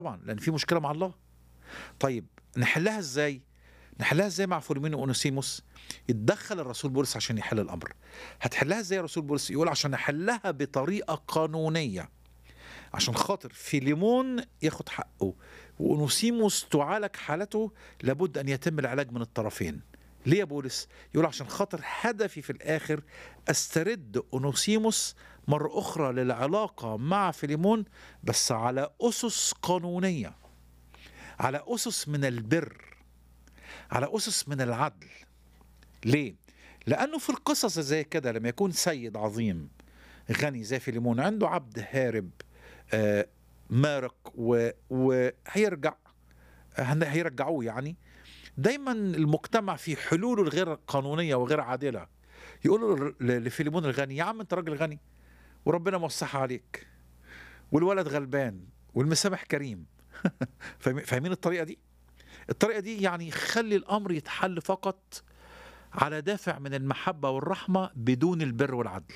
طبعًا، لأن في مشكلة مع الله. طيب نحلّها إزاي؟ نحلّها إزاي مع فيليمون وأونيسيموس؟ يتدخّل الرسول بولس عشان يحل الأمر. هتحلّها إزاي يا رسول بولس؟ يقول عشان أحلّها بطريقة قانونية، عشان خاطر فيليمون ياخد حقه وأونيسيموس تُعالج حالته، لابد أن يتم العلاج من الطرفين. ليه يا بولس؟ يقول عشان خاطر هدفي في الآخر أسترد أونيسيموس مرّة أخرى للعلاقة مع فيليمون، بس على أُسس قانونية، على أُسس من البِر، على أُسس من العدل. ليه؟ لأنه في القصص زي كده لمّا يكون سيد عظيم غني زي فيليمون عنده عبد هارب آآ مارق و وهيرجع هن هيرجّعوه يعني، دايمًا المجتمع في حلوله الغير قانونية وغير عادلة، يقولوا ل ل لفيليمون الغني: "يا عم أنت راجل غني وربنا موسّعها عليك والولد غلبان والمسامح كريم." فاهم فاهمين الطريقة دي؟ الطريقة دي يعني خلّي الأمر يتحل فقط على دافع من المحبة والرحمة بدون البِر والعدل.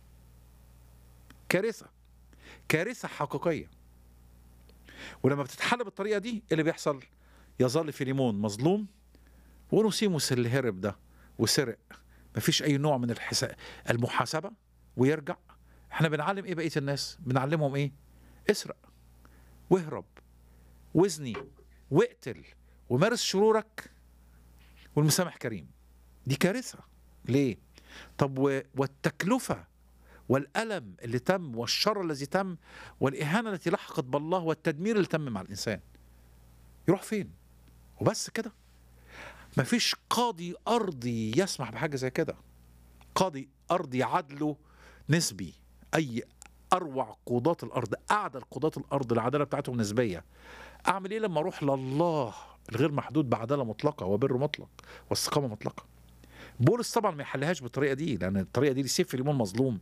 كارثة، كارثة حقيقية. ولمّا بتتحل بالطريقة دي، إيه اللي بيحصل؟ يظل فيليمون مظلوم وأونيسيموس اللي هرب ده وسرق، ما فيش أي نوع من الحسا المحاسبة ويرجع. إحنا بنعلّم إيه بقية الناس؟ بنعلّمهم إيه؟ اسرق واهرب وازني واقتل ومارس شرورك والمسامح كريم. دي كارثة. ليه؟ طب و والتكلفة والألم اللي تم والشر الذي تم والإهانة التي لحقت بالله والتدمير اللي تم مع الإنسان، يروح فين؟ وبس كده. ما فيش قاضي أرضي يسمح بحاجة زي كده. قاضي أرضي عدله نسبي، أي أروع قضاة الأرض، أعدل قضاة الأرض العدالة بتاعتهم نسبية. أعمل إيه لمّا أروح لله الغير محدود بعدالة مطلقة وبِر مطلق واستقامة مطلقة؟ بولس طبعًا ما يحلّهاش بالطريقة دي، لأن الطريقة دي لسيب فيليمون مظلوم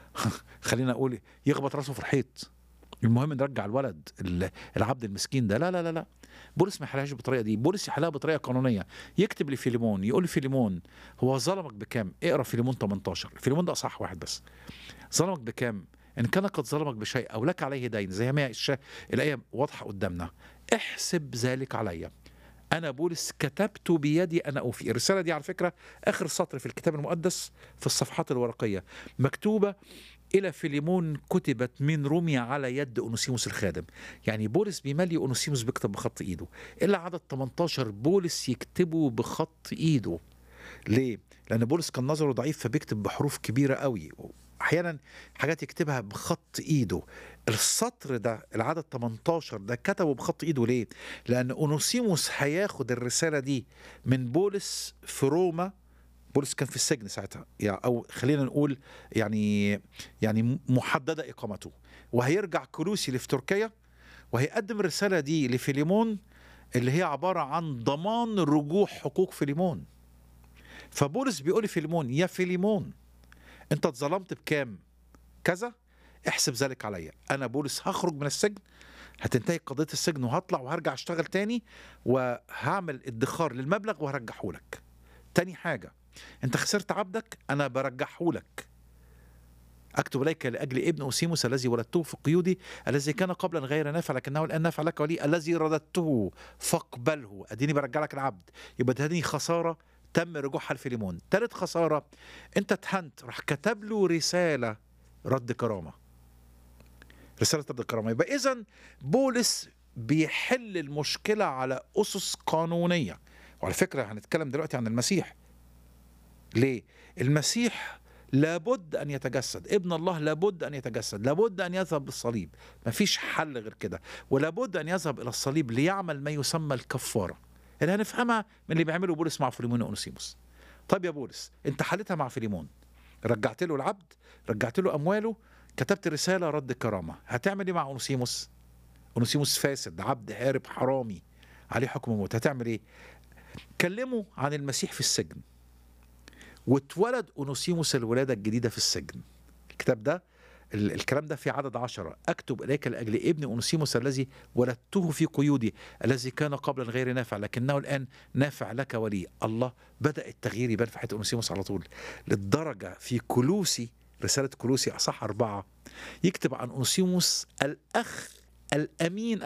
خلّيني أقول يخبط راسه في الحيط. المهم نرجّع الولد ال العبد المسكين ده، لا، لا، لا، لأ. بولس ما يحلّهاش بالطريقة دي، بولس يحلّها بطريقة قانونية. يكتب لفيليمون يقول لفيليمون هو ظلمك بكام؟ اقرا فيليمون 18 فيليمون ده أصح واحد بس. ظلمك بكام؟ إن كان قد ظلمك بشيء أو لك عليه دين زي ما هي الش الآية واضحة قدّامنا، احسب ذلك عليّ. أنا بولس كتبت بيدي أنا أوفي. الرسالة دي على فكرة آخر سطر في الكتاب المقدس في الصفحات الورقية، مكتوبة إلى فيليمون كُتبت من رُمي على يد أونيسيموس الخادم. يعني بولس بيملّي أونيسيموس بيكتب بخط إيده، إلا عدد 18 بولس يكتبه بخط إيده. ليه؟ لأن بولس كان نظره ضعيف فبيكتب بحروف كبيرة أوي، أحيانًا حاجات يكتبها بخط إيده. السطر ده العدد 18 ده كتبه بخط إيده ليه؟ لأن أونيسيموس هياخد الرسالة دي من بولس في روما، بولس كان في السجن ساعتها، يع أو خلّينا نقول يعني يعني محددة إقامته، وهيرجع كولوسي اللي في تركيا وهيقدّم الرسالة دي لفيليمون اللي هي عبارة عن ضمان رجوع حقوق فيليمون. فبولس بيقول لفيليمون: "يا فيليمون أنت اتظلمت بكام؟ كذا، احسب ذلك عليّ. أنا بولس هاخرج من السجن، هتنتهي قضية السجن وهاطلع وهارجع أشتغل تاني وهاعمل ادّخار للمبلغ وهارجّعه لك. تاني حاجة، أنت خسرت عبدك، أنا بارجّعه لك. أكتب إليك لأجل ابن أونيسيموس الذي ولدته في قيودي، الذي كان قبلًا غير نافع لكنه الآن نافع لك ولي، الذي رددته فاقبله." أديني بارجّع لك العبد، يبقى تاني خسارة تم رجوعها لفيليمون. تالت خسارة، أنت اتهنت، راح كتب له رسالة رَد كرامة. رسالة رَد كرامة. يبقى إذًا بولس بيحل المشكلة على أُسس قانونية. وعلى فكرة هنتكلم دلوقتي عن المسيح. ليه؟ المسيح لابد أن يتجسد، ابن الله لابد أن يتجسد، لابد أن يذهب للصليب، ما فيش حل غير كده، ولابد أن يذهب إلى الصليب ليعمل ما يسمى الكفارة، اللي هنفهمها من اللي بيعمله بولس مع فيليمون وأونيسيموس. طيب يا بولس، أنت حليتها مع فيليمون، رجّعت له العبد، رجّعت له أمواله، كتبت رسالة رَد كرامة، هتعمل إيه مع أونيسيموس؟ أونيسيموس فاسد، عبد هارب، حرامي، عليه حكم موت، هتعمل إيه؟ كلمه عن المسيح في السجن. واتولد أونيسيموس الولادة الجديدة في السجن. الكتاب ده ال الكلام ده في عدد 10 أكتب إليك لأجل ابن أونيسيموس الذي ولدته في قيودي، الذي كان قبلًا غير نافع لكنه الآن نافع لك ولي. الله! بدأ التغيير يبان في حياة أونيسيموس على طول، للدرجة في كولوسي رسالة كولوسي أصح 4 يكتب عن أونيسيموس الأخ الأمين